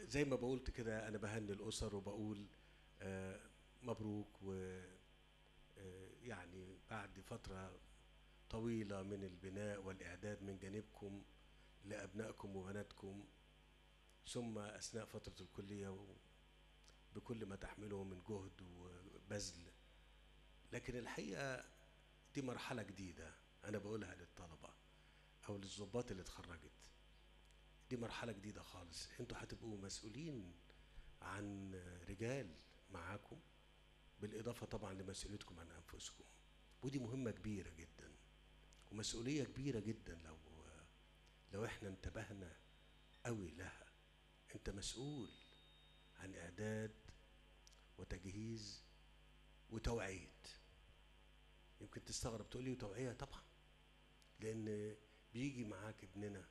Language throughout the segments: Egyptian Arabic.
زي ما بقولت كده انا بهني الاسر وبقول آه، مبروك و آه، يعني بعد فتره طويله من البناء والاعداد من جانبكم لابنائكم وبناتكم ثم اثناء فتره الكليه و- بكل ما تحمله من جهد وبذل لكن الحقيقه دي مرحله جديده انا بقولها للطلبه او للضباط اللي اتخرجت دي مرحله جديده خالص انتوا هتبقوا مسؤولين عن رجال معاكم بالاضافه طبعا لمسؤوليتكم عن انفسكم ودي مهمه كبيره جدا ومسؤوليه كبيره جدا لو لو احنا انتبهنا قوي لها انت مسؤول عن اعداد وتجهيز وتوعيه يمكن تستغرب تقول لي وتوعيه طبعا لان بيجي معاك ابننا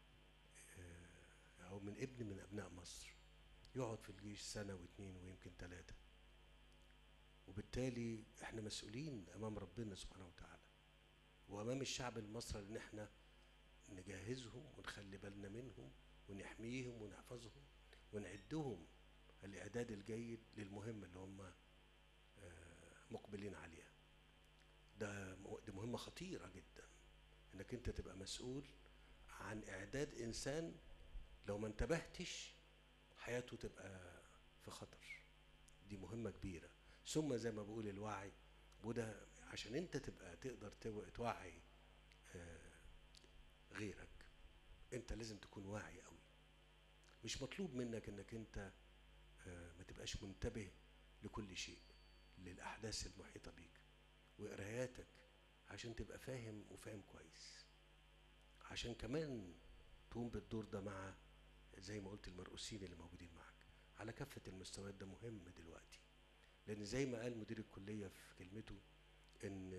آه، او من ابن من ابناء مصر يقعد في الجيش سنه واثنين ويمكن ثلاثه وبالتالي احنا مسؤولين امام ربنا سبحانه وتعالى وامام الشعب المصري ان احنا نجهزهم ونخلي بالنا منهم ونحميهم ونحفظهم ونعدهم الاعداد الجيد للمهمه اللي هم آه، مقبلين عليها ده م- دي مهمه خطيره جدا انك انت تبقى مسؤول عن اعداد انسان لو ما انتبهتش حياته تبقى في خطر دي مهمه كبيره ثم زي ما بقول الوعي وده عشان انت تبقى تقدر تو- توعي آه، غيرك انت لازم تكون واعي قوي مش مطلوب منك انك انت آه، ما تبقاش منتبه لكل شيء للاحداث المحيطه بيك وقراياتك عشان تبقى فاهم وفاهم كويس عشان كمان تقوم بالدور ده مع زي ما قلت المرؤوسين اللي موجودين معاك على كافة المستويات ده مهم دلوقتي لأن زي ما قال مدير الكلية في كلمته إن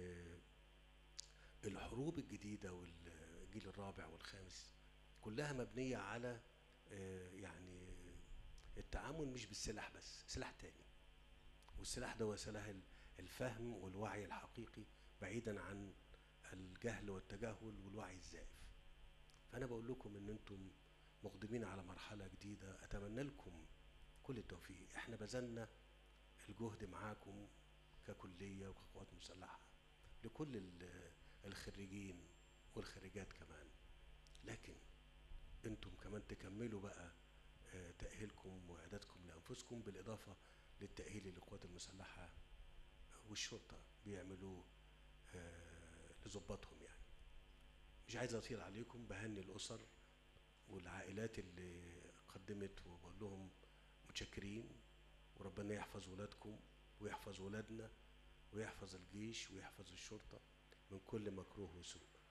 الحروب الجديدة والجيل الرابع والخامس كلها مبنية على آه، يعني التعامل مش بالسلاح بس سلاح تاني والسلاح ده هو سلاح ال- الفهم والوعي الحقيقي بعيدا عن الجهل والتجاهل والوعي الزائف فانا بقول لكم ان انتم مقدمين على مرحله جديده اتمنى لكم كل التوفيق احنا بذلنا الجهد معاكم ككليه وكقوات مسلحه لكل ال- الخريجين والخريجات كمان لكن انتم كمان تكملوا بقى آه، تأهيلكم وإعدادكم لأنفسكم بالإضافة للتأهيل للقوات المسلحة والشرطة بيعملوه آه، لظباطهم يعني مش عايز أطيل عليكم بهني الأسر والعائلات اللي قدمت وبقول لهم متشكرين وربنا يحفظ ولادكم ويحفظ ولادنا ويحفظ الجيش ويحفظ الشرطة من كل مكروه وسوء